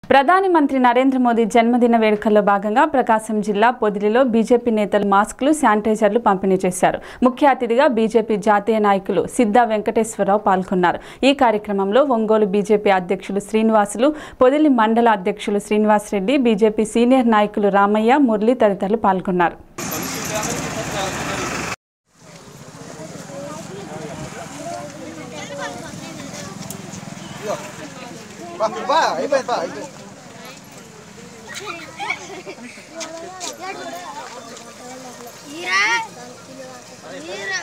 ప్రధాని మంత్రి నరేంద్ర మోదీ జన్మదిన వేడుకల్లో భాగంగా ప్రకాశం జిల్లా పొదిలిలో బీజేపీ నేతలు మాస్కులు శానిటైజర్లు పంపిణీ చేశారు ముఖ్య అతిథిగా బీజేపీ జాతీయ నాయకులు సిద్ధా వెంకటేశ్వరరావు పాల్గొన్నారు ఈ కార్యక్రమంలో ఒంగోలు బీజేపీ అధ్యక్షులు శ్రీనివాసులు పొదిలి మండల అధ్యక్షులు శ్రీనివాసరెడ్డి బీజేపీ సీనియర్ నాయకులు రామయ్య మురళి తదితరులు పాల్గొన్నారు బా బా అయిపోయింది బా అయిపోయింది ఈరా ఈరా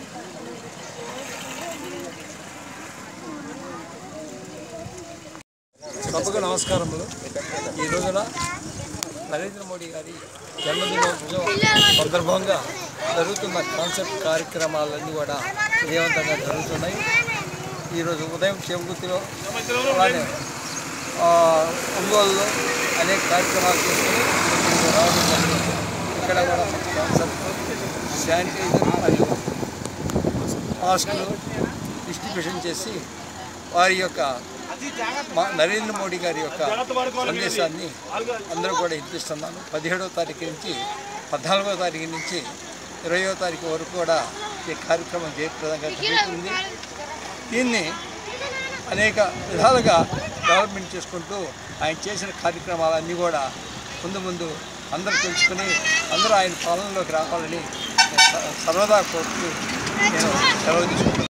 సభకు నమస్కారములు ఈ రోజున నరేంద్ర మోడీ గారి జన్మదినోత్సవం సందర్భంగా జరుగుతున్న కాన్సెప్ట్ కార్యక్రమాలన్నీ కూడా విజయవంతంగా జరుగుతున్నాయి ఈరోజు ఉదయం చెవుగుత్తిలో అలానే ఆ, ఒంగోలులో అనేక కార్యక్రమాలు చేసుకుని ఇక్కడికి రావడం జరిగింది ఇక్కడ కూడా కాన్సెప్ట్ శానిటైజర్ మరియు మాస్కులు డిస్ట్రిబ్యూషన్ చేసి వారి యొక్క మా నరేంద్ర మోడీ గారి యొక్క సందేశాన్ని అందరూ కూడా ఇప్పిస్తున్నాను పదిహేడవ తారీఖు నుంచి పద్నాలుగో తారీఖు నుంచి ఇరవయో తారీఖు వరకు కూడా ఈ కార్యక్రమం జయప్రదంగా జరుగుతుంది దీన్ని అనేక విధాలుగా డెవలప్మెంట్ చేసుకుంటూ ఆయన చేసిన కార్యక్రమాలన్నీ కూడా ముందు ముందు అందరూ తెలుసుకుని అందరూ ఆయన పాలనలోకి రావాలని నేను స- సర్వదా కోరుతూ నేను సెలవు తీసుకుంటున్నాను